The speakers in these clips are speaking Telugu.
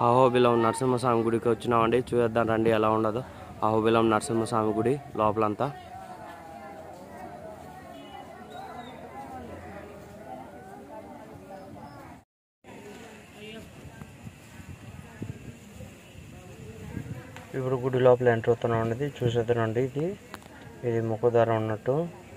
అహోబిలం నరసింహస్వామి గుడికి వచ్చినామండి చూద్దాం రండి ఎలా ఉండదో అహోబిలం నరసింహస్వామి గుడి లోపలంతా ఇప్పుడు గుడి లోపల ఎంటర్ అవుతున్నాం అండి చూసేద్దానండి ఇది ఇది ముఖద్వారం ఉన్నట్టు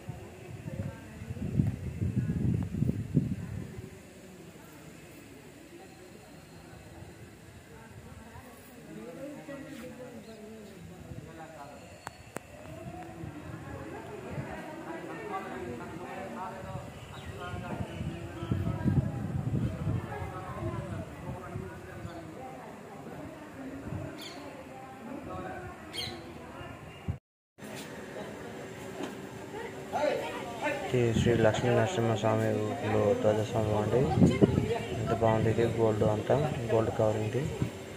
ఇది శ్రీ లక్ష్మీ నరసింహస్వామి గుడిలో ధ్వజస్వామి అండి ఎంత బాగుంది ఇది గోల్డ్ అంతా గోల్డ్ కవరింగ్ ఇది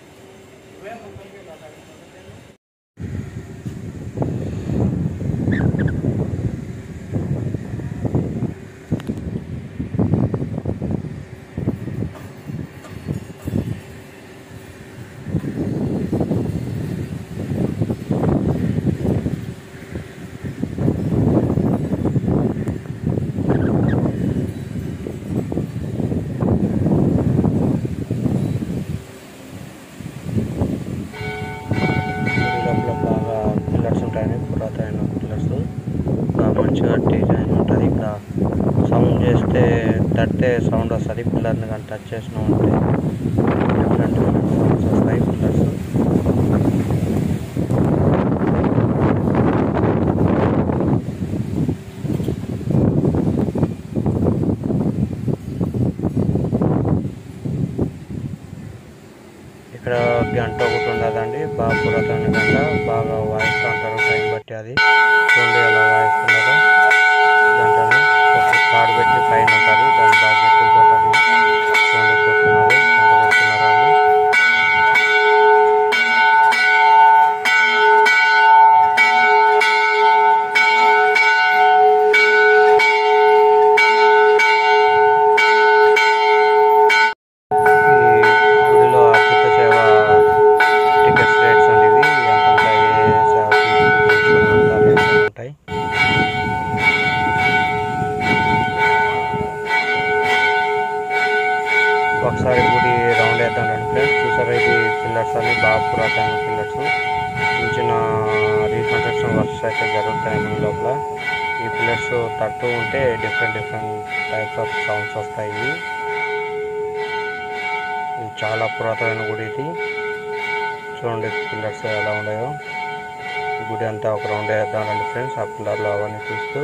గుడి లోపల బాగా పిల్లర్స్ ఉంటాయండి పురాతన పిల్లర్స్ బాగా మంచిగా డిజైన్ ఉంటుంది ఇక్కడ సౌండ్ చేస్తే తడితే సౌండ్ వస్తుంది పిల్లర్ని కానీ టచ్ చేసినా ఉంటే డిఫరెంట్ సౌండ్స్ వస్తాయి పిల్లర్స్ ఇక్కడ గంట ఒకటి ఉండదండి బాగా పురాతన గంట బాగా వాయిస్తూ ఉంటారు టైం బట్టి అది చూడండి ఎలా వాయిస్తున్నారో గంటని ఒక తాడు పెట్టి పైన ఉంటుంది దాన్ని బాగా గట్టి కొట్టాలి చూడండి కొట్టున్నారు గంట కొడుతున్నారు వాళ్ళు ఈ గుడిలో అద్భుత సేవ టికెట్స్ రేట్స్ అనేవి ఎంత ఉంటాయి సేవ తీసుకుని అంత రేట్స్ ఉంటాయి ఒకసారి గుడి రౌండ్ వేద్దాం రండి ఫ్రెండ్స్ చూసారా ఇది పిల్లర్స్ అన్ని బాగా పురాతన పిల్లర్స్ చిన్న చిన్న రీకన్స్ట్రక్షన్ వర్క్స్ అయితే జరుగుతాయి గుడి లోపల ఈ పిల్లర్స్ తడుతూ ఉంటే different different types of sounds వస్తాయి ఇవి ఇది చాలా పురాతనమైన గుడి ఇది చూడండి పిల్లర్స్ ఎలా ఉన్నాయో గుడి అంతా ఒక రౌండ్ వేద్దాం రండి ఫ్రెండ్స్ ఆ పిల్లర్లు అవన్నీ చూస్తూ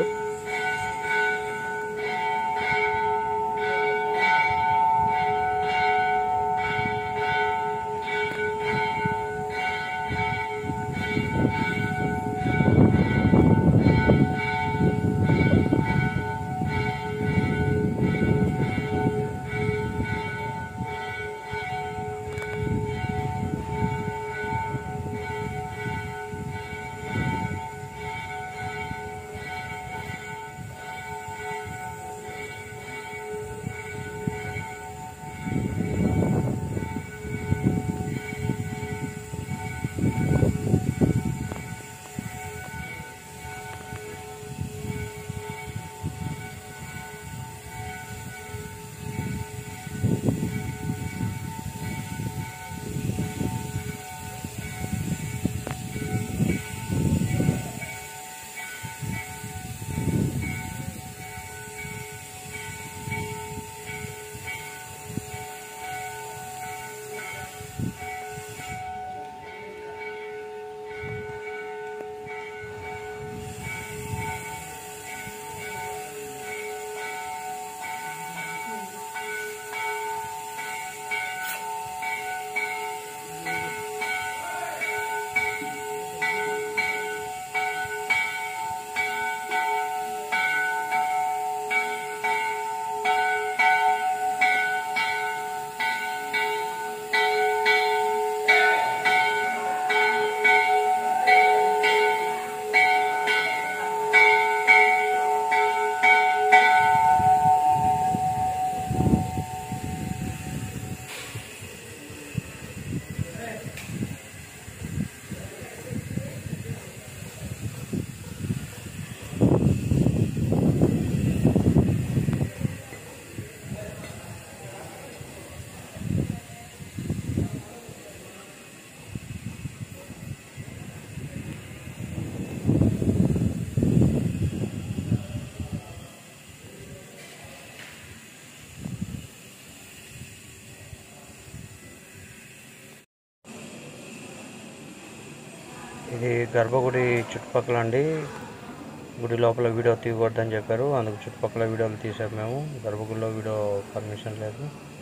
ఇది గర్భగుడి చుట్టుపక్కల అండి గుడి లోపల వీడియో తీయకూడదని చెప్పారు అందుకు చుట్టుపక్కల వీడియోలు తీసాం మేము గర్భగుడిలో వీడియో పర్మిషన్ లేదు